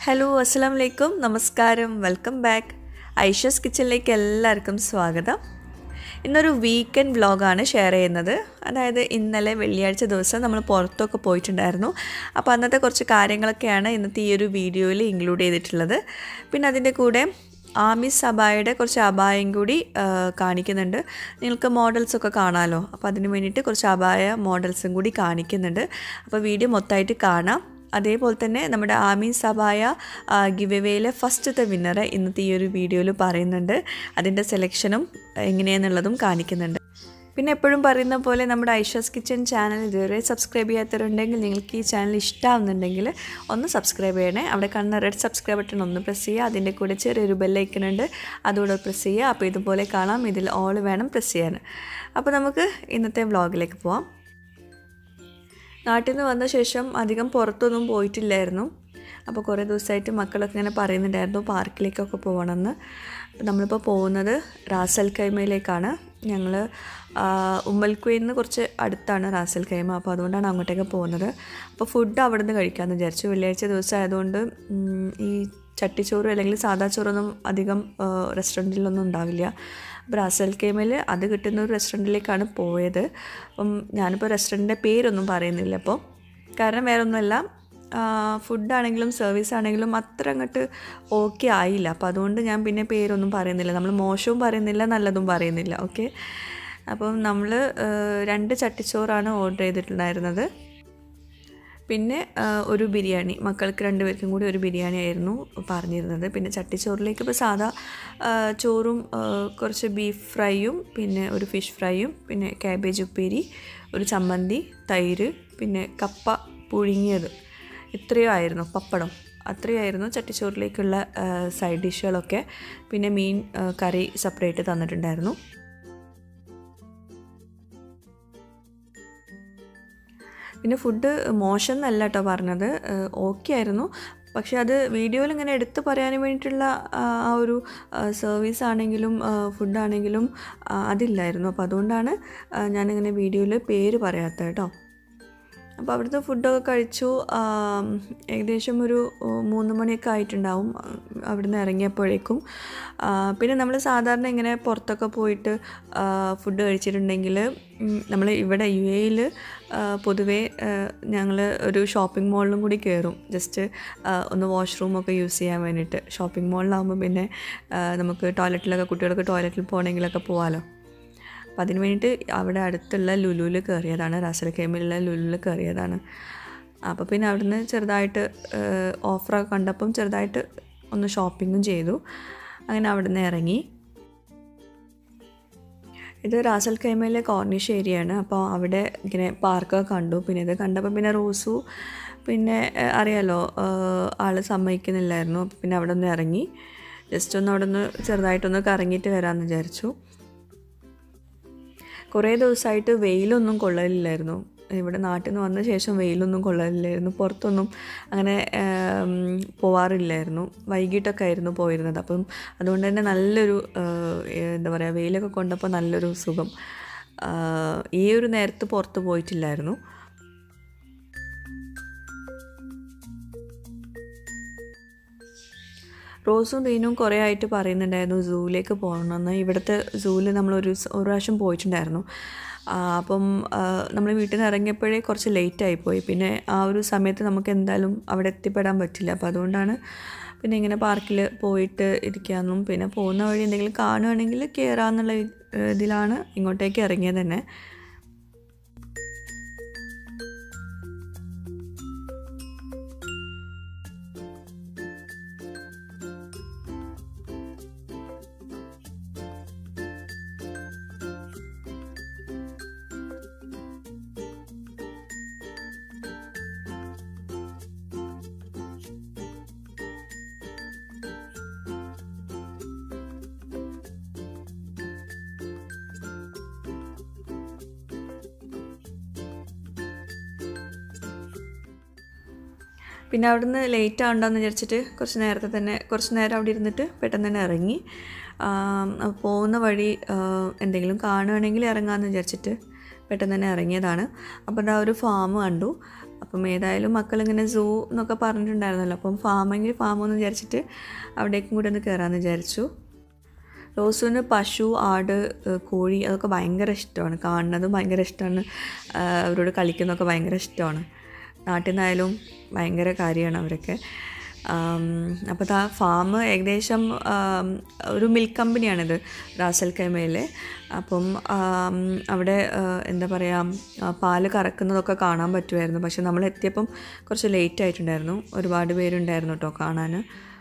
hello അസ്സാം വലൈക്കും നമസ്കാരം വെൽക്കം ബാക്ക് ഐഷസ് കിച്ചണിലേക്ക് എല്ലാവർക്കും സ്വാഗതം ഇന്നൊരു വീക്കെൻഡ് വ്ളോഗാണ് ഷെയർ ചെയ്യുന്നത് അതായത് ഇന്നലെ വെള്ളിയാഴ്ച ദിവസം നമ്മൾ പുറത്തൊക്കെ പോയിട്ടുണ്ടായിരുന്നു അപ്പോൾ അന്നത്തെ കുറച്ച് കാര്യങ്ങളൊക്കെയാണ് ഇന്നത്തെ ഈ ഒരു വീഡിയോയിൽ ഇൻക്ലൂഡ് ചെയ്തിട്ടുള്ളത് പിന്നെ അതിൻ്റെ കൂടെ ആമിസ് അബായയുടെ കുറച്ച് അബായം കൂടി ആ, കാണിക്കുന്നുണ്ട് നിങ്ങൾക്ക് മോഡൽസൊക്കെ കാണാമല്ലോ അപ്പോൾ അതിന് വേണ്ടിയിട്ട് കുറച്ച് അബായ മോഡൽസും കൂടി കാണിക്കുന്നുണ്ട് അപ്പോൾ വീഡിയോ മൊത്തമായിട്ട് കാണാം അതേപോലെ തന്നെ നമ്മുടെ ആമീൻ സബായ ഗിവവേയിലെ ഫസ്റ്റത്തെ വിന്നറെ ഇന്നത്തെ ഈ ഒരു വീഡിയോയിൽ പറയുന്നുണ്ട് അതിൻ്റെ സെലക്ഷനും എങ്ങനെയാണെന്നുള്ളതും കാണിക്കുന്നുണ്ട് പിന്നെ എപ്പോഴും പറയുന്ന പോലെ നമ്മുടെ ഐഷസ് കിച്ചൺ ചാനൽ ഇതുവരെ സബ്സ്ക്രൈബ് ചെയ്യാത്തവരുണ്ടെങ്കിൽ നിങ്ങൾക്ക് ഈ ചാനൽ ഇഷ്ടമാവുന്നുണ്ടെങ്കിൽ ഒന്ന് സബ്സ്ക്രൈബ് ചെയ്യണേ അവിടെ കാണുന്ന റെഡ് സബ്സ്ക്രൈബ് ബട്ടൺ ഒന്ന് പ്രസ് ചെയ്യുക അതിൻ്റെ കൂടെ ചെറിയൊരു ബെല്ലൈക്കൺ ഉണ്ട് അതുകൂടെ പ്രസ് ചെയ്യുക അപ്പോൾ ഇതുപോലെ കാണാം ഇതിൽ ഓൾ വേണം പ്രസ് ചെയ്യാൻ അപ്പോൾ നമുക്ക് ഇന്നത്തെ വ്ളോഗിലേക്ക് പോവാം നാട്ടിൽ നിന്ന് വന്ന ശേഷം അധികം പുറത്തൊന്നും പോയിട്ടില്ലായിരുന്നു അപ്പോൾ കുറേ ദിവസമായിട്ട് മക്കളൊക്കെ ഇങ്ങനെ പറയുന്നുണ്ടായിരുന്നു പാർക്കിലേക്കൊക്കെ പോകണമെന്ന് അപ്പോൾ നമ്മളിപ്പോൾ പോകുന്നത് റാസൽ കൈമയിലേക്കാണ് ഞങ്ങൾ ഉമ്മൽക്കുയിൽ നിന്ന് കുറച്ച് അടുത്താണ് റാസൽ കൈമ അപ്പോൾ അതുകൊണ്ടാണ് അങ്ങോട്ടേക്ക് പോകുന്നത് അപ്പോൾ ഫുഡ് അവിടെ നിന്ന് കഴിക്കാമെന്ന് വിചാരിച്ചു വെള്ളിയാഴ്ച ദിവസം ആയതുകൊണ്ട് ഉം, ഈ ചട്ടിച്ചോറ് അല്ലെങ്കിൽ സാദാ ചോറൊന്നും അധികം റെസ്റ്റോറൻറ്റിലൊന്നും ഉണ്ടാവില്ല അപ്പോൾ റാസൽ കേമയിൽ അത് കിട്ടുന്ന ഒരു റെസ്റ്റോറൻറ്റിലേക്കാണ് പോയത് അപ്പം ഞാനിപ്പോൾ റെസ്റ്റോറൻറ്റിൻ്റെ പേരൊന്നും പറയുന്നില്ല അപ്പോൾ കാരണം വേറെ ഒന്നുമല്ല ഫുഡാണെങ്കിലും സർവീസ് ആണെങ്കിലും അത്ര അങ്ങോട്ട് ഓക്കെ ആയില്ല അപ്പോൾ അതുകൊണ്ട് ഞാൻ പിന്നെ പേരൊന്നും പറയുന്നില്ല നമ്മൾ മോശവും പറയുന്നില്ല നല്ലതും പറയുന്നില്ല ഓക്കെ അപ്പം നമ്മൾ രണ്ട് ചട്ടിച്ചോറാണ് ഓർഡർ ചെയ്തിട്ടുണ്ടായിരുന്നത് പിന്നെ ആ, ഒരു ബിരിയാണി മക്കൾക്ക് രണ്ടുപേർക്കും കൂടി ഒരു ബിരിയാണി ആയിരുന്നു പറഞ്ഞിരുന്നത് പിന്നെ ചട്ടിച്ചോറിലേക്ക് ഇപ്പോൾ സാധാ ആ, ചോറും ആ, കുറച്ച് ബീഫ് ഫ്രൈയും പിന്നെ ഒരു ഫിഷ് ഫ്രൈയും പിന്നെ കാബേജ് ഉപ്പേരി ഒരു ചമ്മന്തി തൈര് പിന്നെ കപ്പ പുഴുങ്ങിയത് ഇത്രയും ആയിരുന്നു പപ്പടം അത്രയായിരുന്നു ചട്ടിച്ചോറിലേക്കുള്ള ആ, സൈഡ് ഡിഷുകളൊക്കെ പിന്നെ മീൻ ആ, കറി സെപ്പറേറ്റ് തന്നിട്ടുണ്ടായിരുന്നു പിന്നെ ഫുഡ് മോശം എന്നല്ല കേട്ടോ പറഞ്ഞത് ഓക്കെ ആയിരുന്നു പക്ഷേ അത് വീഡിയോയിൽ ഇങ്ങനെ എടുത്ത് പറയാൻ വേണ്ടിയിട്ടുള്ള ആ ആ ഒരു സർവീസ് ആണെങ്കിലും ഫുഡാണെങ്കിലും അതില്ലായിരുന്നു അപ്പോൾ അതുകൊണ്ടാണ് ആ, ഞാനിങ്ങനെ വീഡിയോയിൽ പേര് പറയാത്തത് കേട്ടോ അപ്പോൾ അവിടുത്തെ ഫുഡൊക്കെ കഴിച്ചു ആം, ഏകദേശം ഒരു ഓ, മൂന്ന് മണിയൊക്കെ ആയിട്ടുണ്ടാവും ആ, അവിടുന്ന് ഇറങ്ങിയപ്പോഴേക്കും ആ, പിന്നെ നമ്മൾ സാധാരണ ഇങ്ങനെ പുറത്തൊക്കെ പോയിട്ട് ഫുഡ് കഴിച്ചിട്ടുണ്ടെങ്കിൽ നമ്മൾ ഇവിടെ യു എയിൽ പൊതുവേ ഞങ്ങൾ ഒരു ഷോപ്പിംഗ് മാളിലും കൂടി കയറും ജസ്റ്റ് ഒന്ന് വാഷ്റൂമൊക്കെ യൂസ് ചെയ്യാൻ വേണ്ടിയിട്ട് ഷോപ്പിംഗ് മാളിലാകുമ്പോൾ പിന്നെ ആ, നമുക്ക് ടോയ്ലറ്റിലൊക്കെ കുട്ടികൾക്ക് ടോയ്ലറ്റിൽ പോകണമെങ്കിലൊക്കെ പോകാമല്ലോ അപ്പം അതിന് വേണ്ടിയിട്ട് അവിടെ അടുത്തുള്ള ലുലുവിൽ കയറിയതാണ് റാസൽ കേമിലുള്ള ലുലുവിൽ കയറിയതാണ് അപ്പോൾ പിന്നെ അവിടുന്ന് ചെറുതായിട്ട് ഓഫറൊക്കെ കണ്ടപ്പം ചെറുതായിട്ട് ഒന്ന് ഷോപ്പിങ്ങും ചെയ്തു അങ്ങനെ അവിടുന്ന് ഇറങ്ങി ഇത് റാസൽ കൈമയിലെ കോർണിഷ് ഏരിയയാണ് അപ്പോൾ അവിടെ ഇങ്ങനെ പാർക്കൊക്കെ കണ്ടു പിന്നെ ഇത് കണ്ടപ്പോൾ പിന്നെ റോസു പിന്നെ ഏഹ്, അറിയാലോ ഏഹ്, ആള് സമ്മതിക്കുന്നില്ലായിരുന്നു അപ്പോൾ പിന്നെ അവിടെ ഒന്ന് ഇറങ്ങി ജസ്റ്റ് ഒന്ന് അവിടെ ഒന്ന് ചെറുതായിട്ടൊന്ന് കറങ്ങിയിട്ട് വരാമെന്ന് വിചാരിച്ചു കുറേ ദിവസമായിട്ട് വെയിലൊന്നും കൊള്ളലില്ലായിരുന്നു ഇവിടെ നാട്ടിൽ നിന്ന് വന്ന ശേഷം വെയിലൊന്നും കൊള്ളലില്ലായിരുന്നു പുറത്തൊന്നും അങ്ങനെ ഏം, പോവാറില്ലായിരുന്നു വൈകിട്ടൊക്കെ ആയിരുന്നു പോയിരുന്നത് അപ്പം അതുകൊണ്ട് തന്നെ നല്ലൊരു ഏഹ്, എന്താ പറയുക വെയിലൊക്കെ കൊണ്ടപ്പോൾ നല്ലൊരു സുഖം ആഹ്, ഈ ഒരു നേരത്ത് പുറത്ത് പോയിട്ടില്ലായിരുന്നു റോസും റീനും കുറേ ആയിട്ട് പറയുന്നുണ്ടായിരുന്നു സൂവിലേക്ക് പോകണമെന്ന് ഇവിടുത്തെ സൂവിൽ നമ്മൾ ഒരു സ് ഒരു പ്രാവശ്യം പോയിട്ടുണ്ടായിരുന്നു ആ, അപ്പം നമ്മൾ വീട്ടിൽ നിന്ന് ഇറങ്ങിയപ്പോഴേ കുറച്ച് ലേറ്റ് ആയിപ്പോയി പിന്നെ ആ ഒരു സമയത്ത് നമുക്ക് എന്തായാലും അവിടെ എത്തിപ്പെടാൻ പറ്റില്ല അപ്പോൾ അതുകൊണ്ടാണ് പിന്നെ ഇങ്ങനെ പാർക്കിൽ പോയിട്ട് ഇരിക്കാമെന്നും പിന്നെ പോകുന്ന വഴി എന്തെങ്കിലും കാണുകയാണെങ്കിൽ കയറാമെന്നുള്ള ഇതിലാണ് ഇങ്ങോട്ടേക്ക് ഇറങ്ങിയത് തന്നെ പിന്നെ അവിടുന്ന് ലേറ്റ് ആവണ്ടെന്ന് വിചാരിച്ചിട്ട് കുറച്ച് നേരത്തെ തന്നെ കുറച്ച് നേരം അവിടെ ഇരുന്നിട്ട് പെട്ടെന്ന് തന്നെ ഇറങ്ങി ആം, അപ്പോൾ പോകുന്ന വഴി ആ, എന്തെങ്കിലും കാണുകയാണെങ്കിൽ ഇറങ്ങാമെന്ന് വിചാരിച്ചിട്ട് പെട്ടെന്ന് തന്നെ ഇറങ്ങിയതാണ് അപ്പോൾ ഇതാ ഒരു ഫാം കണ്ടു അപ്പം ഏതായാലും മക്കളിങ്ങനെ സൂ എന്നൊക്കെ പറഞ്ഞിട്ടുണ്ടായിരുന്നല്ലോ അപ്പം ഫാമെങ്കിൽ ഫാമെന്ന് വിചാരിച്ചിട്ട് അവിടേക്കും കൂടെ ഒന്ന് കയറാമെന്ന് വിചാരിച്ചു റോസുവിന് പശു ആട് ഏഹ് കോഴി അതൊക്കെ ഭയങ്കര ഇഷ്ടമാണ് കാണുന്നതും ഭയങ്കര ഇഷ്ടമാണ് ആഹ് അവരോട് കളിക്കുന്നതൊക്കെ ഭയങ്കര ഇഷ്ടമാണ് നാട്ടിൽ നിന്നായാലും ഭയങ്കര കാര്യമാണ് അവരൊക്കെ അപ്പോൾ ആ ഫാം ഏകദേശം ആം, ഒരു മിൽക്ക് കമ്പനിയാണിത് റാസൽ കൈമയിലെ അപ്പം ആം, അവിടെ ആഹ്, എന്താ പറയുക പാല് കറക്കുന്നതൊക്കെ കാണാൻ പറ്റുമായിരുന്നു പക്ഷെ നമ്മൾ എത്തിയപ്പം കുറച്ച് ലേറ്റ് ആയിട്ടുണ്ടായിരുന്നു ഒരുപാട് പേരുണ്ടായിരുന്നു കേട്ടോ കാണാൻ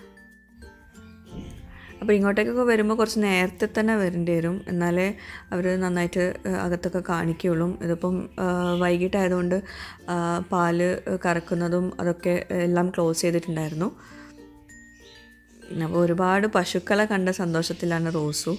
അപ്പോൾ ഇങ്ങോട്ടേക്കൊക്കെ വരുമ്പോൾ കുറച്ച് നേരത്തെ തന്നെ വരേണ്ടി വരും എന്നാലേ അവർ നന്നായിട്ട് ഏഹ്, അകത്തൊക്കെ കാണിക്കുകയുള്ളൂ ഇതിപ്പം ഏഹ്, വൈകിട്ടായതുകൊണ്ട് ആ, പാല് കറക്കുന്നതും അതൊക്കെ എല്ലാം ക്ലോസ് ചെയ്തിട്ടുണ്ടായിരുന്നു അപ്പോൾ ഒരുപാട് പശുക്കളെ കണ്ട സന്തോഷത്തിലാണ് റോസു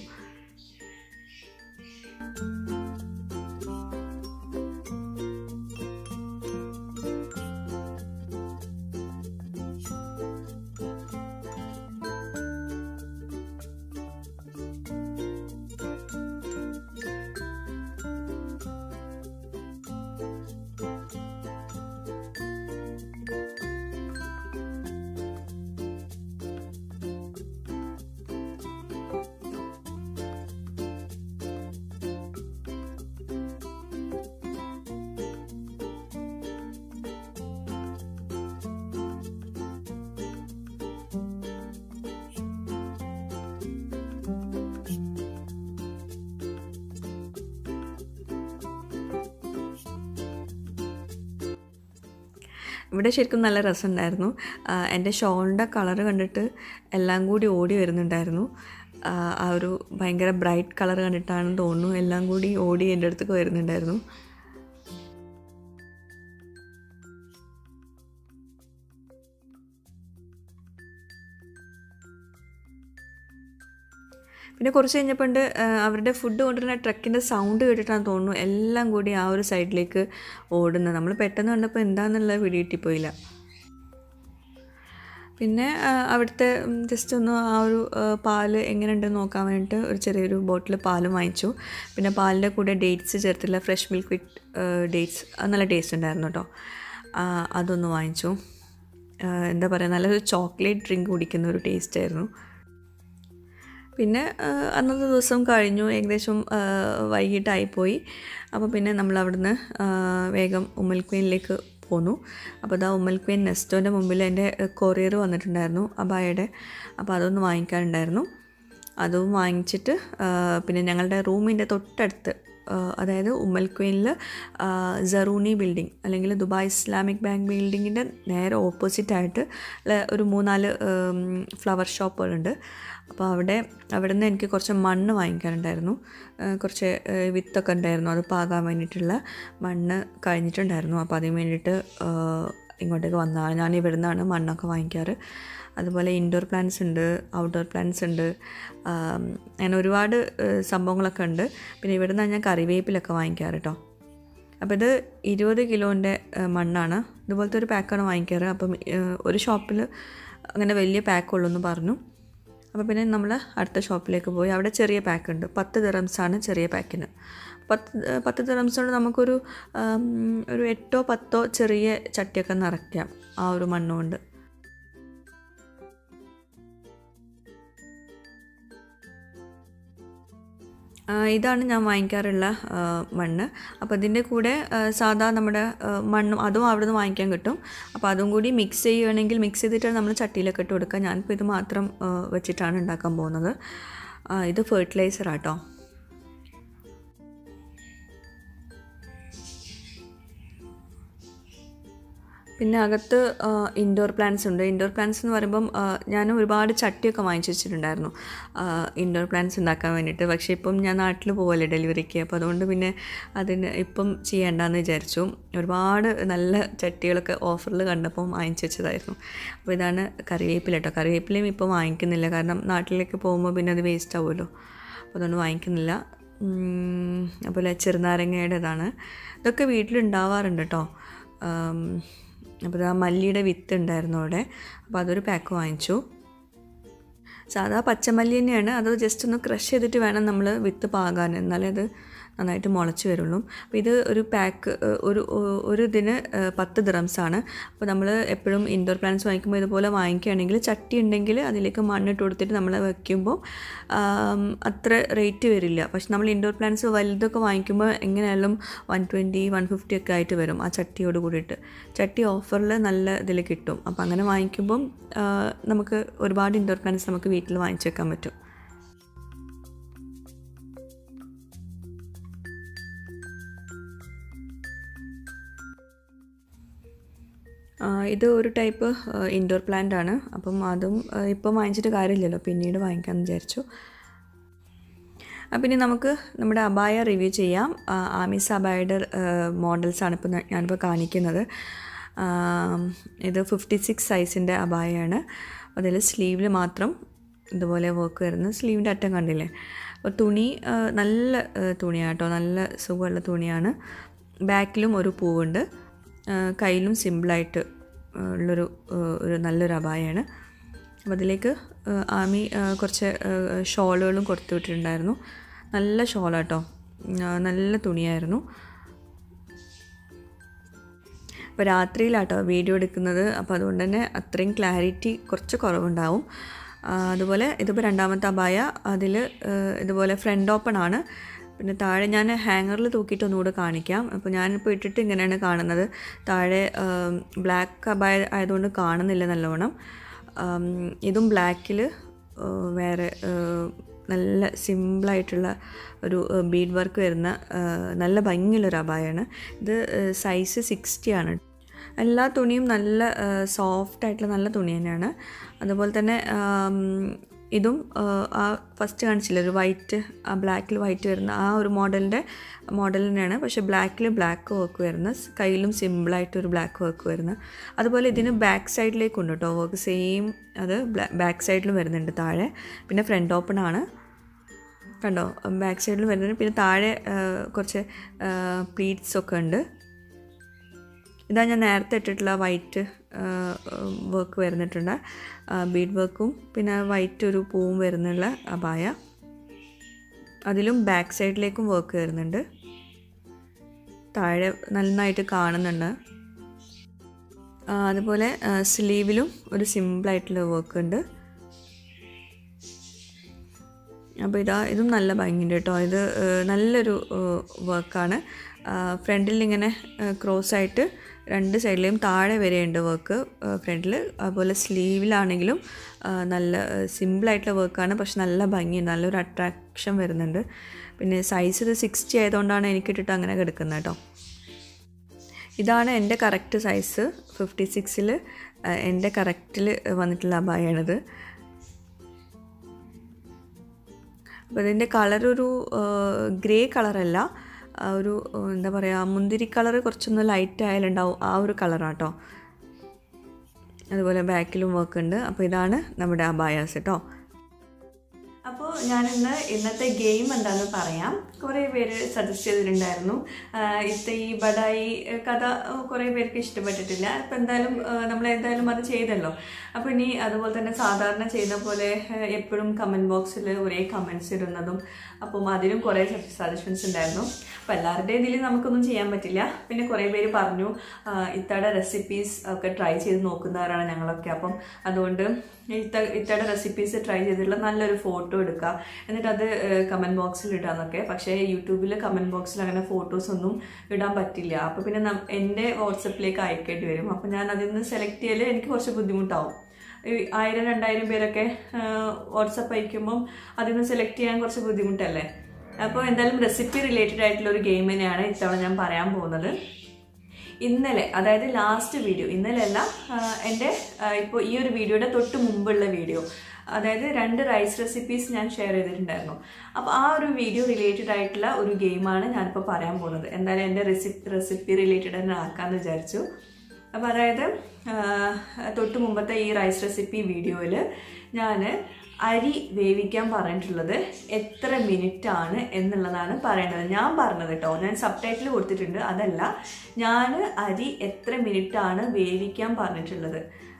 ഇവിടെ ശരിക്കും നല്ല രസമുണ്ടായിരുന്നു ആ, എൻ്റെ ഷോളിൻ്റെ കളറ് കണ്ടിട്ട് എല്ലാം കൂടി ഓടി വരുന്നുണ്ടായിരുന്നു ആ, ആ ഒരു ഭയങ്കര ബ്രൈറ്റ് കളർ കണ്ടിട്ടാണെന്ന് തോന്നുന്നു എല്ലാം കൂടി ഓടി എൻ്റെ അടുത്തേക്ക് വരുന്നുണ്ടായിരുന്നു പിന്നെ കുറച്ച് കഴിഞ്ഞപ്പോൾ ഉണ്ട് അവരുടെ ഫുഡ് കൊണ്ടുവരുന്ന ട്രക്കിൻ്റെ സൗണ്ട് കേട്ടിട്ടാണ് തോന്നുന്നു എല്ലാം കൂടി ആ ഒരു സൈഡിലേക്ക് ഓടുന്നത് നമ്മൾ പെട്ടെന്ന് കണ്ടപ്പോൾ എന്താണെന്നുള്ള പിടികിട്ടിപ്പോയില്ല പിന്നെ ആ, അവിടുത്തെ ജസ്റ്റ് ഒന്ന് ആ ഒരു ആ, പാല് എങ്ങനെയുണ്ടെന്ന് നോക്കാൻ വേണ്ടിയിട്ട് ഒരു ചെറിയൊരു ബോട്ടിൽ പാലും വാങ്ങിച്ചു പിന്നെ പാലിൻ്റെ കൂടെ ഡേറ്റ്സ് ചേർത്തില്ല ഫ്രഷ് മിൽക്ക് വിത്ത് ഡേറ്റ്സ് അത് നല്ല ടേസ്റ്റ് ഉണ്ടായിരുന്നു കേട്ടോ ആ, അതൊന്ന് വാങ്ങിച്ചു ആ, എന്താ പറയുക നല്ലൊരു ചോക്ലേറ്റ് ഡ്രിങ്ക് കുടിക്കുന്ന ഒരു ടേസ്റ്റ് ആയിരുന്നു പിന്നെ ആ, അന്നത്തെ ദിവസം കഴിഞ്ഞു ഏകദേശം ആ, വൈകിട്ടായിപ്പോയി അപ്പോൾ പിന്നെ നമ്മൾ അവിടുന്ന് ആ, വേഗം ഉമ്മൽ ക്വീനിലേക്ക് പോന്നു അപ്പോൾ അതാ ഉമ്മൽ ക്വീൻ നെസ്റ്റോൻ്റെ മുമ്പിൽ എൻ്റെ കൊറിയർ വന്നിട്ടുണ്ടായിരുന്നു അബായയുടെ അപ്പോൾ അതൊന്ന് വാങ്ങിക്കാനുണ്ടായിരുന്നു അതും വാങ്ങിച്ചിട്ട് ആ, പിന്നെ ഞങ്ങളുടെ റൂമിൻ്റെ തൊട്ടടുത്ത് ആ, അതായത് ഉമ്മൽ ക്വീനിൽ ജറൂണി ബിൽഡിംഗ് അല്ലെങ്കിൽ ദുബായ് ഇസ്ലാമിക് ബാങ്ക് ബിൽഡിങ്ങിൻ്റെ നേരെ ഓപ്പോസിറ്റായിട്ട് ഒരു മൂന്നാല് ഫ്ലവർ ഷോപ്പുകളുണ്ട് അപ്പോൾ അവിടെ അവിടെ നിന്ന് എനിക്ക് കുറച്ച് മണ്ണ് വാങ്ങിക്കാനുണ്ടായിരുന്നു ആ, കുറച്ച് ആ, വിത്തൊക്കെ ഉണ്ടായിരുന്നു അത് പാകാൻ വേണ്ടിയിട്ടുള്ള മണ്ണ് കഴിഞ്ഞിട്ടുണ്ടായിരുന്നു അപ്പോൾ അതിന് വേണ്ടിയിട്ട് ആ, ഇങ്ങോട്ടേക്ക് വന്നതാണ് ഞാൻ ഇവിടെ നിന്നാണ് മണ്ണൊക്കെ വാങ്ങിക്കാറ് അതുപോലെ ഇൻഡോർ പ്ലാന്റ്സ് ഉണ്ട് ഔട്ട്ഡോർ പ്ലാന്റ്സ് ഉണ്ട് ആം, അങ്ങനെ ഒരുപാട് ആ, സംഭവങ്ങളൊക്കെ ഉണ്ട് പിന്നെ ഇവിടെ നിന്നാണ് ഞാൻ കറിവേപ്പിലൊക്കെ വാങ്ങിക്കാറ് കേട്ടോ അപ്പോൾ ഇത് ഇരുപത് കിലോൻ്റെ മണ്ണാണ് ഇതുപോലത്തെ ഒരു പാക്കാണ് വാങ്ങിക്കാറ് അപ്പം ആ, ഒരു ഷോപ്പിൽ അങ്ങനെ വലിയ പാക്കുള്ളൂ എന്ന് പറഞ്ഞു അപ്പോൾ പിന്നെ നമ്മൾ അടുത്ത ഷോപ്പിലേക്ക് പോയി അവിടെ ചെറിയ പാക്ക് ഉണ്ട് പത്ത് ദിറംസാണ് ചെറിയ പാക്കിന് പത്ത് പത്ത് ദിറംസ് കൊണ്ട് നമുക്കൊരു ആം, ഒരു എട്ടോ പത്തോ ചെറിയ ചട്ടിയൊക്കെ നിറയ്ക്കാം ആ ഒരു മണ്ണുകൊണ്ട് ആ, ഇതാണ് ഞാൻ വാങ്ങിക്കാറുള്ള ആ, മണ്ണ് അപ്പോൾ ഇതിൻ്റെ കൂടെ ആ, സാധാ നമ്മുടെ ആ, മണ്ണും അതും അവിടെ നിന്ന് വാങ്ങിക്കാൻ കിട്ടും അപ്പോൾ അതും കൂടി മിക്സ് ചെയ്യുകയാണെങ്കിൽ മിക്സ് ചെയ്തിട്ടാണ് നമ്മൾ ചട്ടിയിലൊക്കെ ഇട്ട് കൊടുക്കുക ഞാനിപ്പോൾ ഇത് മാത്രം ആ, വെച്ചിട്ടാണ് ഉണ്ടാക്കാൻ പോകുന്നത് ആ, ഇത് ഫെർട്ടിലൈസർ ആട്ടോ പിന്നെ അകത്ത് ഇൻഡോർ പ്ലാന്റ്സ് ഉണ്ട് ഇൻഡോർ പ്ലാന്റ്സ് എന്ന് പറയുമ്പം ആ, ഞാൻ ഒരുപാട് ചട്ടിയൊക്കെ വാങ്ങിച്ചു വെച്ചിട്ടുണ്ടായിരുന്നു ഇൻഡോർ പ്ലാന്റ്സ് ഉണ്ടാക്കാൻ വേണ്ടിയിട്ട് പക്ഷേ ഇപ്പം ഞാൻ നാട്ടിൽ പോവല്ലേ ഡെലിവറിക്ക് അപ്പോൾ അതുകൊണ്ട് പിന്നെ അതിന് ഇപ്പം ചെയ്യേണ്ടെന്ന് വിചാരിച്ചു ഒരുപാട് നല്ല ചട്ടികളൊക്കെ ഓഫറിൽ കണ്ടപ്പം വാങ്ങിച്ചു വെച്ചതായിരുന്നു അപ്പോൾ ഇതാണ് കറിവേപ്പില കേട്ടോ കറിവേപ്പിലയും ഇപ്പം വാങ്ങിക്കുന്നില്ല കാരണം നാട്ടിലേക്ക് പോകുമ്പോൾ പിന്നെ അത് വേസ്റ്റ് ആവുമല്ലോ അപ്പോൾ അതുകൊണ്ട് വാങ്ങിക്കുന്നില്ല ഉം, അതുപോലെ ചെറുനാരങ്ങയുടെ ഇതാണ് ഇതൊക്കെ വീട്ടിലുണ്ടാവാറുണ്ട് കേട്ടോ ആം, അപ്പോൾ ആ മല്ലിയുടെ വിത്ത് ഉണ്ടായിരുന്നു അവിടെ അപ്പോൾ അതൊരു പാക്ക് വാങ്ങിച്ചു സാധാ പച്ചമല്ലി തന്നെയാണ് അത് ജസ്റ്റ് ഒന്ന് ക്രഷ് ചെയ്തിട്ട് വേണം നമ്മൾ വിത്ത് പാകാൻ എന്നാലേ അത് നന്നായിട്ട് മുളച്ച് വരുള്ളൂ അപ്പോൾ ഇത് ഒരു പാക്ക് ഒരു ഒരു ഇതിന് പത്ത് ദിറംസാണ് അപ്പോൾ നമ്മൾ എപ്പോഴും ഇൻഡോർ പ്ലാന്റ്സ് വാങ്ങിക്കുമ്പോൾ ഇതുപോലെ വാങ്ങിക്കുകയാണെങ്കിൽ ചട്ടി ഉണ്ടെങ്കിൽ അതിലേക്ക് മണ്ണിട്ട് കൊടുത്തിട്ട് നമ്മൾ വെക്കുമ്പോൾ അത്ര റേറ്റ് വരില്ല പക്ഷെ നമ്മൾ ഇൻഡോർ പ്ലാന്റ്സ് വലുതൊക്കെ വാങ്ങിക്കുമ്പോൾ എങ്ങനെയായാലും വൺ ട്വൻറ്റി വൺ ഫിഫ്റ്റി ഒക്കെ ആയിട്ട് വരും ആ ചട്ടിയോട് കൂടിയിട്ട് ചട്ടി ഓഫറിൽ നല്ല ഇതിൽ കിട്ടും അപ്പോൾ അങ്ങനെ വാങ്ങിക്കുമ്പം നമുക്ക് ഒരുപാട് ഇൻഡോർ പ്ലാന്റ്സ് നമുക്ക് വീട്ടിൽ വാങ്ങിച്ചു വെക്കാൻ പറ്റും ഇത് ഒരു ടൈപ്പ് ഇൻഡോർ പ്ലാന്റ് ആണ് അപ്പം അതും ഇപ്പം വാങ്ങിച്ചിട്ട് കാര്യമില്ലല്ലോ പിന്നീട് വാങ്ങിക്കാമെന്ന് വിചാരിച്ചു അപ്പം ഇനി നമുക്ക് നമ്മുടെ അബായ റിവ്യൂ ചെയ്യാം ആമിസ് അബായയുടെ മോഡൽസാണ് ഇപ്പോൾ ഞാനിപ്പോൾ കാണിക്കുന്നത് ഇത് ഫിഫ്റ്റി സിക്സ് സൈസിൻ്റെ അബായയാണ് അതിൽ സ്ലീവിൽ മാത്രം ഇതുപോലെ വർക്ക് വരുന്നത് സ്ലീവിൻ്റെ അറ്റം കണ്ടില്ലേ അപ്പോൾ തുണി നല്ല തുണിയാണ് കേട്ടോ നല്ല സുഖമുള്ള തുണിയാണ് ബാക്കിലും ഒരു പൂവുണ്ട് കയ്യിലും സിമ്പിളായിട്ട് ഉള്ളൊരു ഒരു നല്ലൊരു അബായാണ് അപ്പോൾ അതിലേക്ക് ആമി കുറച്ച് ഷോളുകളും കൊടുത്തു വിട്ടിട്ടുണ്ടായിരുന്നു നല്ല ഷോളാട്ടോ നല്ല തുണിയായിരുന്നു അപ്പോൾ രാത്രിയിലാട്ടോ വീഡിയോ എടുക്കുന്നത് അപ്പോൾ അതുകൊണ്ട് തന്നെ അത്രയും ക്ലാരിറ്റി കുറച്ച് കുറവുണ്ടാവും അതുപോലെ ഇതിപ്പോൾ രണ്ടാമത്തെ അബായ അതിൽ ഇതുപോലെ ഫ്രണ്ട് ഓപ്പൺ ആണ് പിന്നെ താഴെ ഞാൻ ഹാങ്ങറിൽ തൂക്കിയിട്ട് ഒന്നുകൂടെ കാണിക്കാം അപ്പോൾ ഞാനിപ്പോൾ ഇട്ടിട്ട് ഇങ്ങനെയാണ് കാണുന്നത് താഴെ ബ്ലാക്ക് അബായ ആയതുകൊണ്ട് കാണുന്നില്ല നല്ലവണ്ണം ഇതും ബ്ലാക്കിൽ വേറെ നല്ല സിമ്പിളായിട്ടുള്ള ഒരു ബീഡ് വർക്ക് വരുന്ന നല്ല ഭംഗിയുള്ളൊരു അബായാണ് ഇത് സൈസ് സിക്സ്റ്റി ആണ് എല്ലാ തുണിയും നല്ല സോഫ്റ്റ് ആയിട്ടുള്ള നല്ല തുണി തന്നെയാണ് അതുപോലെ തന്നെ ഇതും ആ ഫസ്റ്റ് കാണിച്ചില്ല ഒരു വൈറ്റ് ആ ബ്ലാക്കിൽ വൈറ്റ് വരുന്ന ആ ഒരു മോഡലിൻ്റെ മോഡൽ തന്നെയാണ് പക്ഷേ ബ്ലാക്കിൽ ബ്ലാക്ക് വർക്ക് വരുന്ന കയ്യിലും സിമ്പിളായിട്ട് ഒരു ബ്ലാക്ക് വർക്ക് വരുന്ന അതുപോലെ ഇതിന് ബാക്ക് സൈഡിലേക്കുണ്ട് കേട്ടോ വർക്ക് സെയിം അത് ബാക്ക് സൈഡിലും വരുന്നുണ്ട് താഴെ പിന്നെ ഫ്രണ്ട് ഓപ്പൺ ആണ് കണ്ടോ ബാക്ക് സൈഡിലും വരുന്നുണ്ട് പിന്നെ താഴെ കുറച്ച് പ്ലീറ്റ്സ് ഒക്കെ ഉണ്ട് ഇതാ ഞാൻ നേരത്തെ ഇട്ടിട്ടുള്ള വൈറ്റ് വർക്ക് വരുന്നിട്ടുണ്ട് ബീഡ് വർക്കും പിന്നെ വൈറ്റ് ഒരു പൂവും വരുന്നുള്ള അപായ അതിലും ബാക്ക് സൈഡിലേക്കും വർക്ക് വരുന്നുണ്ട് താഴെ നന്നായിട്ട് കാണുന്നുണ്ട് അതുപോലെ സ്ലീവിലും ഒരു സിമ്പിളായിട്ടുള്ള വർക്ക് ഉണ്ട് അപ്പോൾ ഇതാ ഇതും നല്ല ഭംഗിയുണ്ട് കേട്ടോ ഇത് നല്ലൊരു വർക്കാണ് ഫ്രണ്ടിൽ ഇങ്ങനെ ക്രോസ് ആയിട്ട് രണ്ട് സൈഡിലെയും താഴെ വരെയുണ്ട് വർക്ക് ഫ്രണ്ടിൽ അതുപോലെ സ്ലീവിലാണെങ്കിലും നല്ല സിമ്പിളായിട്ടുള്ള വർക്കാണ് പക്ഷെ നല്ല ഭംഗിയുണ്ട് നല്ലൊരു അട്രാക്ഷൻ വരുന്നുണ്ട് പിന്നെ സൈസ് ഇത് സിക്സ്റ്റി ആയതുകൊണ്ടാണ് എനിക്കിട്ടിട്ട് അങ്ങനെ കിടക്കുന്നത് കേട്ടോ ഇതാണ് എൻ്റെ കറക്റ്റ് സൈസ് ഫിഫ്റ്റി സിക്സിൽ എൻ്റെ കറക്റ്റിൽ വന്നിട്ടുള്ള അബായാണിത് അപ്പോൾ ഇതിൻ്റെ കളറൊരു ഗ്രേ കളറല്ല ഒരു എന്താ പറയുക മുന്തിരി കളർ കുറച്ചൊന്ന് ലൈറ്റ് ആയാലുണ്ടാവും ആ ഒരു കളറാട്ടോ അതുപോലെ ബാക്കിലും വർക്ക് ഉണ്ട് അപ്പോൾ ഇതാണ് നമ്മുടെ അബായാസ് കേട്ടോ അപ്പോൾ ഞാനിന്ന് ഇന്നത്തെ ഗെയിം എന്താണെന്ന് പറയാം കുറേ പേര് സജസ്റ്റ് ചെയ്തിട്ടുണ്ടായിരുന്നു ഇത്തെ ഈ ബഡായി കഥ കുറേ പേർക്ക് ഇഷ്ടപ്പെട്ടിട്ടില്ല അപ്പോൾ എന്തായാലും നമ്മൾ എന്തായാലും അത് ചെയ്തല്ലോ അപ്പോൾ ഇനി അതുപോലെ തന്നെ സാധാരണ ചെയ്യുന്ന പോലെ എപ്പോഴും കമൻറ്റ് ബോക്സിൽ ഒരേ കമൻറ്റ്സ് ഇടുന്നതും അപ്പം അതിനും കുറേ സജഷൻസ് ഉണ്ടായിരുന്നു അപ്പോൾ എല്ലാവരുടെയും ഇതിൽ നമുക്കൊന്നും ചെയ്യാൻ പറ്റില്ല പിന്നെ കുറേ പേര് പറഞ്ഞു ഇത്തയുടെ റെസിപ്പീസ് ഒക്കെ ട്രൈ ചെയ്ത് നോക്കുന്നവരാണ് ഞങ്ങളൊക്കെ അപ്പം അതുകൊണ്ട് ഇത്ത ഇത്തയുടെ റെസിപ്പീസ് ട്രൈ ചെയ്തിട്ടുള്ള നല്ലൊരു ഫോട്ടോ എടുക്കുക എന്നിട്ട് അത് കമൻറ്റ് ബോക്സിൽ ഇടാന്നൊക്കെ പക്ഷേ യൂട്യൂബിൽ കമൻറ്റ് ബോക്സിൽ അങ്ങനെ ഫോട്ടോസ് ഒന്നും ഇടാൻ പറ്റില്ല അപ്പോൾ പിന്നെ എൻ്റെ വാട്സപ്പിലേക്ക് അയക്കേണ്ടി വരും അപ്പോൾ ഞാൻ അതിൽ നിന്ന് സെലക്ട് ചെയ്യൽ എനിക്ക് കുറച്ച് ബുദ്ധിമുട്ടാവും ആയിരം രണ്ടായിരം പേരൊക്കെ വാട്സപ്പ് അയക്കുമ്പം അതിൽ നിന്ന് സെലക്ട് ചെയ്യാൻ കുറച്ച് ബുദ്ധിമുട്ടല്ലേ അപ്പോൾ എന്തായാലും റെസിപ്പി റിലേറ്റഡ് ആയിട്ടുള്ള ഒരു ഗെയിം തന്നെയാണ് ഇത്തവണ ഞാൻ പറയാൻ പോകുന്നത് ഇന്നലെ അതായത് ലാസ്റ്റ് വീഡിയോ ഇന്നലെ അല്ല എൻ്റെ ഇപ്പോൾ ഈ ഒരു വീഡിയോയുടെ തൊട്ട് മുമ്പുള്ള വീഡിയോ അതായത് രണ്ട് റൈസ് റെസിപ്പീസ് ഞാൻ ഷെയർ ചെയ്തിട്ടുണ്ടായിരുന്നു അപ്പോൾ ആ ഒരു വീഡിയോ റിലേറ്റഡ് ആയിട്ടുള്ള ഒരു ഗെയിമാണ് ഞാനിപ്പോൾ പറയാൻ പോകുന്നത് എന്തായാലും എൻ്റെ റെസിപ്പി റെസിപ്പി റിലേറ്റഡ് തന്നെ ആക്കാമെന്ന് വിചാരിച്ചു അപ്പോൾ അതായത് തൊട്ട് മുമ്പത്തെ ഈ റൈസ് റെസിപ്പി വീഡിയോയിൽ ഞാൻ അരി വേവിക്കാൻ പറഞ്ഞിട്ടുള്ളത് എത്ര മിനിറ്റ് ആണ് എന്നുള്ളതാണ് പറയേണ്ടത് ഞാൻ പറഞ്ഞത് കേട്ടോ ഞാൻ സബ് ടൈറ്റിൽ കൊടുത്തിട്ടുണ്ട് അതല്ല ഞാൻ അരി എത്ര മിനിറ്റ് ആണ് വേവിക്കാൻ പറഞ്ഞിട്ടുള്ളത്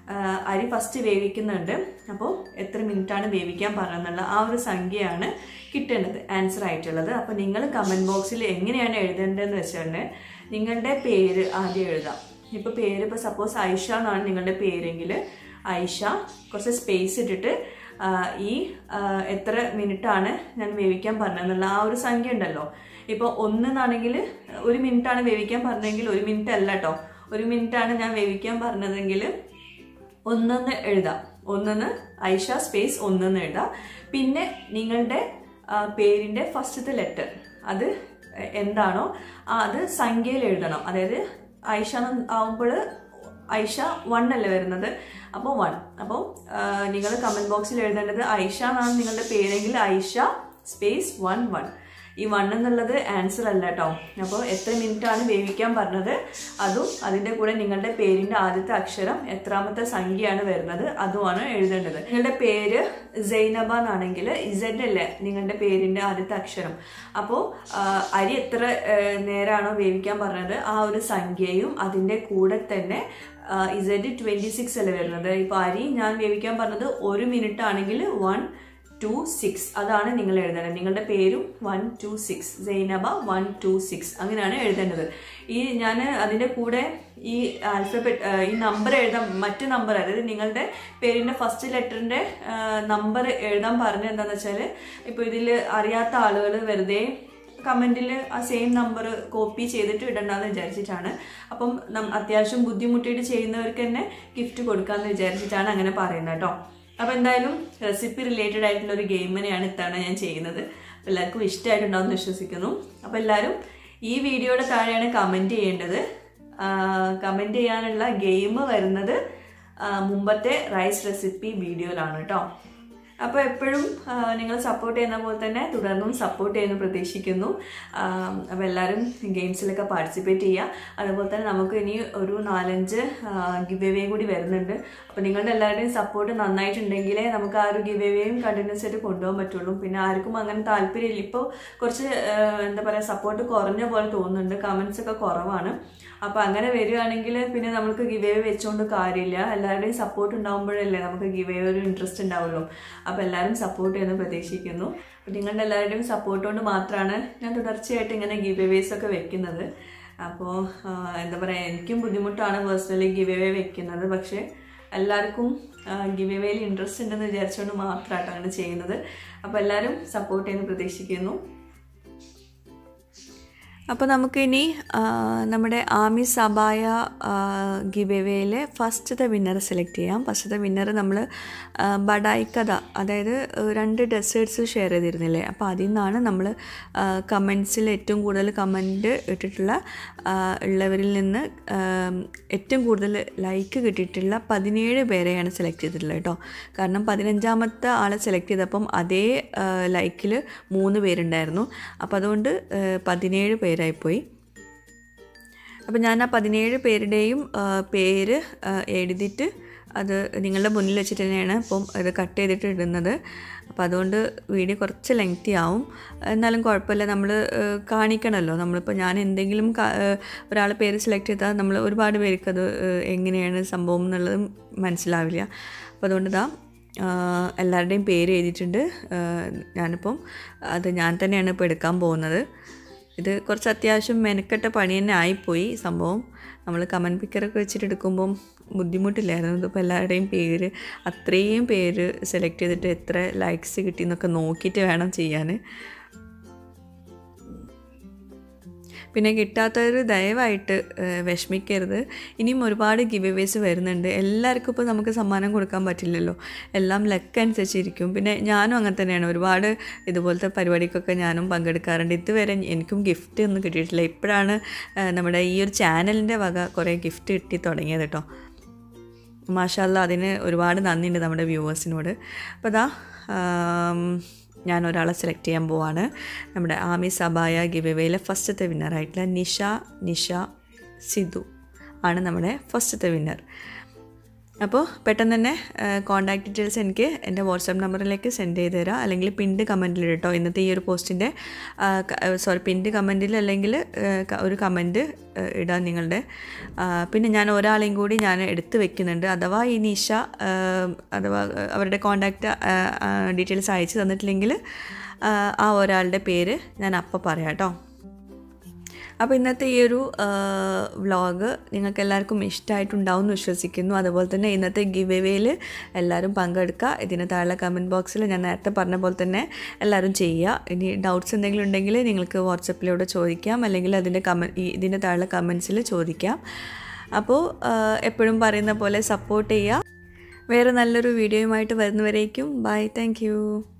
ആ, അരി ഫസ്റ്റ് വേവിക്കുന്നുണ്ട് അപ്പോൾ എത്ര മിനിറ്റാണ് വേവിക്കാൻ പറഞ്ഞെന്നുള്ള ആ ഒരു സംഖ്യയാണ് കിട്ടേണ്ടത് ആൻസർ ആയിട്ടുള്ളത് അപ്പോൾ നിങ്ങൾ കമൻറ്റ് ബോക്സിൽ എങ്ങനെയാണ് എഴുതേണ്ടതെന്ന് വെച്ചിട്ടുണ്ടെങ്കിൽ നിങ്ങളുടെ പേര് ആദ്യം എഴുതാം ഇപ്പോൾ പേര് ഇപ്പോൾ സപ്പോസ് ഐഷ എന്നാണ് നിങ്ങളുടെ പേരെങ്കിൽ ഐഷ കുറച്ച് സ്പേസ് ഇട്ടിട്ട് ആ, ഈ ആ, എത്ര മിനിറ്റാണ് ഞാൻ വേവിക്കാൻ പറഞ്ഞതെന്നുള്ള ആ ഒരു സംഖ്യ ഉണ്ടല്ലോ ഇപ്പോൾ ഒന്നെന്നാണെങ്കിൽ ഒരു മിനിറ്റാണ് വേവിക്കാൻ പറഞ്ഞതെങ്കിൽ ഒരു മിനിറ്റ് അല്ല കേട്ടോ ഒരു മിനിറ്റാണ് ഞാൻ വേവിക്കാൻ പറഞ്ഞതെങ്കിൽ ഒന്നെന്ന് എഴുതാം ഒന്നെന്ന് ഐഷ സ്പേസ് ഒന്നെന്ന് എഴുതാം പിന്നെ നിങ്ങളുടെ ആ, പേരിൻ്റെ ഫസ്റ്റത്തെ ലെറ്റർ അത് എന്താണോ ആ അത് സംഖ്യയിൽ എഴുതണം അതായത് ഐഷ ആവുമ്പോൾ ഐഷ വൺ അല്ലേ വരുന്നത് അപ്പോൾ വൺ അപ്പോൾ നിങ്ങൾ കമൻറ്റ് ബോക്സിൽ എഴുതേണ്ടത് ഐഷ എന്നാണ് നിങ്ങളുടെ പേരെങ്കിൽ ഐഷ സ്പേസ് വൺ വൺ ഈ വൺ എന്നുള്ളത് ആൻസർ അല്ല കേട്ടോ അപ്പോൾ എത്ര മിനിറ്റ് ആണ് വേവിക്കാൻ പറഞ്ഞത് അതും അതിൻ്റെ കൂടെ നിങ്ങളുടെ പേരിൻ്റെ ആദ്യത്തെ അക്ഷരം എത്രാമത്തെ സംഖ്യയാണ് വരുന്നത് അതുമാണ് എഴുതേണ്ടത് നിങ്ങളുടെ പേര് സൈനബ എന്നാണെങ്കിൽ ഇസഡ് അല്ലേ നിങ്ങളുടെ പേരിൻ്റെ ആദ്യത്തെ അക്ഷരം അപ്പോൾ അരി എത്ര ആ, നേരമാണോ വേവിക്കാൻ പറഞ്ഞത് ആ ഒരു സംഖ്യയും അതിൻ്റെ കൂടെ തന്നെ ഇസഡ് ട്വൻറ്റി സിക്സ് അല്ലേ വരുന്നത് ഇപ്പോൾ അരി ഞാൻ വേവിക്കാൻ പറഞ്ഞത് ഒരു മിനിറ്റ് ആണെങ്കിൽ വൺ ടു സിക്സ് അതാണ് നിങ്ങൾ എഴുതേണ്ടത് നിങ്ങളുടെ പേരും one two six Zainaba one two six അങ്ങനെയാണ് എഴുതേണ്ടത് ഈ ഞാൻ അതിൻ്റെ കൂടെ ഈ ആൽഫബറ്റ് ഈ നമ്പർ എഴുതാൻ മറ്റ് നമ്പർ അതായത് നിങ്ങളുടെ പേരിൻ്റെ ഫസ്റ്റ് ലെറ്ററിൻ്റെ നമ്പർ എഴുതാൻ പറഞ്ഞത് എന്താണെന്ന് വെച്ചാൽ ഇപ്പോൾ ഇതിൽ അറിയാത്ത ആളുകൾ വെറുതെ കമൻറ്റിൽ ആ സെയിം നമ്പർ കോപ്പി ചെയ്തിട്ട് ഇടണ്ടെന്ന് വിചാരിച്ചിട്ടാണ് അപ്പം നം- അത്യാവശ്യം ബുദ്ധിമുട്ടിയിട്ട് ചെയ്യുന്നവർക്ക് തന്നെ ഗിഫ്റ്റ് കൊടുക്കാമെന്ന് വിചാരിച്ചിട്ടാണ് അങ്ങനെ പറയുന്നത് കേട്ടോ അപ്പോൾ എന്തായാലും റെസിപ്പി റിലേറ്റഡ് ആയിട്ടുള്ള ഒരു ഗെയിമിനെയാണ് ഇത്തവണ ഞാൻ ചെയ്യുന്നത് അപ്പോൾ എല്ലാവർക്കും ഇഷ്ടമായിട്ടുണ്ടാവും എന്ന് വിശ്വസിക്കുന്നു അപ്പോൾ എല്ലാവരും ഈ വീഡിയോയുടെ താഴെയാണ് കമൻറ്റ് ചെയ്യേണ്ടത് കമൻറ്റ് ചെയ്യാനുള്ള ഗെയിം വരുന്നത് ആ, മുമ്പത്തെ റൈസ് റെസിപ്പി വീഡിയോയിലാണ് കേട്ടോ അപ്പോൾ എപ്പോഴും നിങ്ങൾ സപ്പോർട്ട് ചെയ്യുന്ന പോലെ തന്നെ തുടർന്നും സപ്പോർട്ട് ചെയ്യുന്നു പ്രതീക്ഷിക്കുന്നു അപ്പോൾ എല്ലാവരും ഗെയിംസിലൊക്കെ പാർട്ടിസിപ്പേറ്റ് ചെയ്യുക അതുപോലെ തന്നെ നമുക്ക് ഇനി ഒരു നാലഞ്ച് ഗിവ് എവേ കൂടി വരുന്നുണ്ട് അപ്പോൾ നിങ്ങളുടെ എല്ലാവരുടെയും സപ്പോർട്ട് നന്നായിട്ടുണ്ടെങ്കിലേ നമുക്ക് ആ ഒരു ഗിവ് എവേയും കണ്ടിന്യൂസ് ആയിട്ട് കൊണ്ടുപോകാൻ പറ്റുള്ളൂ പിന്നെ ആർക്കും അങ്ങനെ താല്പര്യമില്ല ഇപ്പോൾ കുറച്ച് ആ, എന്താ പറയുക സപ്പോർട്ട് കുറഞ്ഞ പോലെ തോന്നുന്നുണ്ട് കമൻസ് ഒക്കെ കുറവാണ് അപ്പോൾ അങ്ങനെ വരികയാണെങ്കിൽ പിന്നെ നമുക്ക് ഗിവ് എവേ വെച്ചുകൊണ്ട് കാര്യമില്ല എല്ലാവരുടെയും സപ്പോർട്ട് ഉണ്ടാകുമ്പോഴല്ലേ നമുക്ക് ഗിവ് എവേ ഒരു ഇൻട്രസ്റ്റ് ഉണ്ടാവുള്ളൂ അപ്പോൾ എല്ലാവരും സപ്പോർട്ട് ചെയ്യുന്നു പ്രതീക്ഷിക്കുന്നു അപ്പോൾ നിങ്ങളുടെ എല്ലാവരുടെയും സപ്പോർട്ട് കൊണ്ട് മാത്രമാണ് ഞാൻ തുടർച്ചയായിട്ട് ഇങ്ങനെ ഗിവ് എവേസ് ഒക്കെ വെക്കുന്നത് അപ്പോൾ എന്താ പറയുക എനിക്കും ബുദ്ധിമുട്ടാണ് പേഴ്സണലി ഗിവ് എവേ വെക്കുന്നത് പക്ഷേ എല്ലാവർക്കും ഗിവ് എവേയിൽ ഇൻട്രസ്റ്റ് ഉണ്ടെന്ന് വിചാരിച്ചുകൊണ്ട് മാത്രമായിട്ട് അങ്ങനെ ചെയ്യുന്നത് അപ്പോൾ എല്ലാവരും സപ്പോർട്ട് ചെയ്യുന്നു പ്രതീക്ഷിക്കുന്നു അപ്പോൾ നമുക്കിനി ആ, നമ്മുടെ ആമി സബായ ഗിവ് എവേയിലെ ഫസ്റ്റത്തെ വിന്നർ സെലക്ട് ചെയ്യാം ഫസ്റ്റത്തെ വിന്നർ നമ്മൾ ബഡായി കഥ അതായത് ഏഹ്, രണ്ട് ഡെസേർട്സ് ഷെയർ ചെയ്തിരുന്നില്ലേ അപ്പോൾ അതിൽ നിന്നാണ് നമ്മൾ കമൻസിൽ ഏറ്റവും കൂടുതൽ കമൻറ്റ് ഇട്ടിട്ടുള്ള ആ, ഉള്ളവരിൽ നിന്ന് ആം, ഏറ്റവും കൂടുതൽ ലൈക്ക് കിട്ടിയിട്ടുള്ള പതിനേഴ് പേരെയാണ് സെലക്ട് ചെയ്തിട്ടുള്ളത് കേട്ടോ കാരണം പതിനഞ്ചാമത്തെ ആളെ സെലക്ട് ചെയ്തപ്പം അതേ ലൈക്കിൽ മൂന്ന് പേരുണ്ടായിരുന്നു അപ്പോൾ അതുകൊണ്ട് ആ, പതിനേഴ് പേരായിപ്പോയി അപ്പോൾ ഞാൻ ആ പതിനേഴ് പേരുടെയും ആ, പേര് ആ, എഴുതിയിട്ട് അത് നിങ്ങളുടെ മുന്നിൽ വെച്ചിട്ട് തന്നെയാണ് ഇപ്പം ഇത് കട്ട് ചെയ്തിട്ട് ഇടുന്നത് അപ്പോൾ അതുകൊണ്ട് വീഡിയോ കുറച്ച് ലെങ്തി ആവും എന്നാലും കുഴപ്പമില്ല നമ്മൾ കാണിക്കണമല്ലോ നമ്മളിപ്പോൾ ഞാൻ എന്തെങ്കിലും ഒരാളെ പേര് സെലക്ട് ചെയ്താൽ നമ്മൾ ഒരുപാട് പേർക്ക് അത് ഏഹ്, എങ്ങനെയാണ് സംഭവം എന്നുള്ളത് മനസ്സിലാവില്ല അപ്പോൾ അതുകൊണ്ട് ഇതാ ആഹ്, എല്ലാവരുടെയും പേര് എഴുതിയിട്ടുണ്ട് ആഹ്, ഞാനിപ്പം അത് ഞാൻ തന്നെയാണ് ഇപ്പോൾ എടുക്കാൻ പോകുന്നത് ഇത് കുറച്ച് അത്യാവശ്യം മെനക്കെട്ട പണി തന്നെ ആയിപ്പോയി സംഭവം നമ്മൾ കമൻറ്റ് പിക്കറൊക്കെ വെച്ചിട്ട് എടുക്കുമ്പം ബുദ്ധിമുട്ടില്ലായിരുന്നു ഇതിപ്പോൾ എല്ലാവരുടെയും പേര് അത്രയും പേര് സെലക്ട് ചെയ്തിട്ട് എത്ര ലൈക്സ് കിട്ടി എന്നൊക്കെ നോക്കിയിട്ട് വേണം ചെയ്യാൻ പിന്നെ കിട്ടാത്തവർ ദയവായിട്ട് ഏഹ്, വിഷമിക്കരുത് ഇനിയും ഒരുപാട് ഗിവ് അവേസ് വരുന്നുണ്ട് എല്ലാവർക്കും ഇപ്പോൾ നമുക്ക് സമ്മാനം കൊടുക്കാൻ പറ്റില്ലല്ലോ എല്ലാം ലക്ക് അനുസരിച്ചിരിക്കും പിന്നെ ഞാനും അങ്ങനെ തന്നെയാണ് ഒരുപാട് ഇതുപോലത്തെ പരിപാടിക്കൊക്കെ ഞാനും പങ്കെടുക്കാറുണ്ട് ഇതുവരെ എനിക്കും ഗിഫ്റ്റ് ഒന്നും കിട്ടിയിട്ടില്ല ഇപ്പോഴാണ് ഏഹ്, നമ്മുടെ ഈ ഒരു ചാനലിൻ്റെ വക കുറേ ഗിഫ്റ്റ് കിട്ടി തുടങ്ങിയത് കേട്ടോ മാഷാല്ല അതിന് ഒരുപാട് നന്ദിയുണ്ട് നമ്മുടെ വ്യൂവേഴ്സിനോട് അപ്പോൾ അതാ ഞാൻ ഒരാളെ സെലക്ട് ചെയ്യാൻ പോവാണ് നമ്മുടെ ആമി സബായ ഗിവവേയിലെ ഫസ്റ്റത്തെ വിന്നറായിട്ടുള്ള നിഷ നിഷ സിധു ആണ് നമ്മുടെ ഫസ്റ്റത്തെ വിന്നർ അപ്പോൾ പെട്ടെന്ന് തന്നെ കോൺടാക്ട് ഡീറ്റെയിൽസ് എനിക്ക് എൻ്റെ വാട്സാപ്പ് നമ്പറിലേക്ക് സെൻഡ് ചെയ്ത് തരാം അല്ലെങ്കിൽ പിൻഡ് കമൻറ്റിൽ കേട്ടോ ഇന്നത്തെ ഈ ഒരു പോസ്റ്റിൻ്റെ സോറി പിൻഡ് കമൻറ്റിൽ അല്ലെങ്കിൽ ഒരു കമൻറ്റ് ഇടാൻ നിങ്ങളുടെ പിന്നെ ഞാൻ ഒരാളെയും കൂടി ഞാൻ എടുത്ത് വെക്കുന്നുണ്ട് അഥവാ ഈ നിഷ അഥവാ അവരുടെ കോൺടാക്റ്റ് ഡീറ്റെയിൽസ് അയച്ചു തന്നിട്ടില്ലെങ്കിൽ ആ ഒരാളുടെ പേര് ഞാൻ അപ്പം പറയാം കേട്ടോ അപ്പോൾ ഇന്നത്തെ ഈ ഒരു വ്ളോഗ് നിങ്ങൾക്ക് എല്ലാവർക്കും ഇഷ്ടമായിട്ടുണ്ടാവും എന്ന് വിശ്വസിക്കുന്നു അതുപോലെ തന്നെ ഇന്നത്തെ ഗിവ് എവേയിൽ എല്ലാവരും പങ്കെടുക്കുക ഇതിന് താഴെ കമൻറ്റ് ബോക്സിൽ ഞാൻ നേരത്തെ പറഞ്ഞ പോലെ തന്നെ എല്ലാവരും ചെയ്യുക ഇനി ഡൗട്ട്സ് എന്തെങ്കിലും ഉണ്ടെങ്കിൽ നിങ്ങൾക്ക് വാട്സപ്പിലൂടെ ചോദിക്കാം അല്ലെങ്കിൽ അതിൻ്റെ കമ ഇതിൻ്റെ താഴെ കമൻസിൽ ചോദിക്കാം അപ്പോൾ എപ്പോഴും പറയുന്ന പോലെ സപ്പോർട്ട് ചെയ്യുക വേറെ നല്ലൊരു വീഡിയോയുമായിട്ട് വരുന്നവരേക്കും ബൈ താങ്ക്